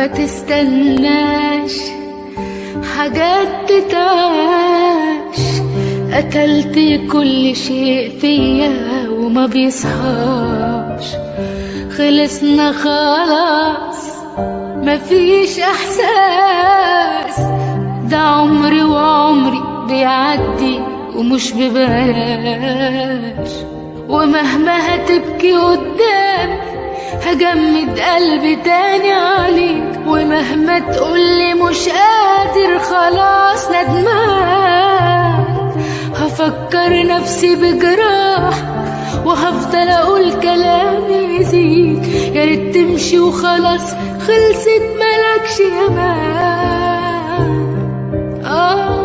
ما تستناش حاجات تتعاش قتلت كل شيء فيا وما بيصحاش خلصنا خلاص مفيش احساس ده عمري وعمري بيعدي ومش ببلاش ومهما هتبكي قدامي هجمد قلبي تاني عليك ومهما تقولي مش قادر خلاص ندمان هفكر نفسي بجراح وهفضل اقول كلام يزيد يا ريت تمشي وخلاص خلصت ملكش امان آه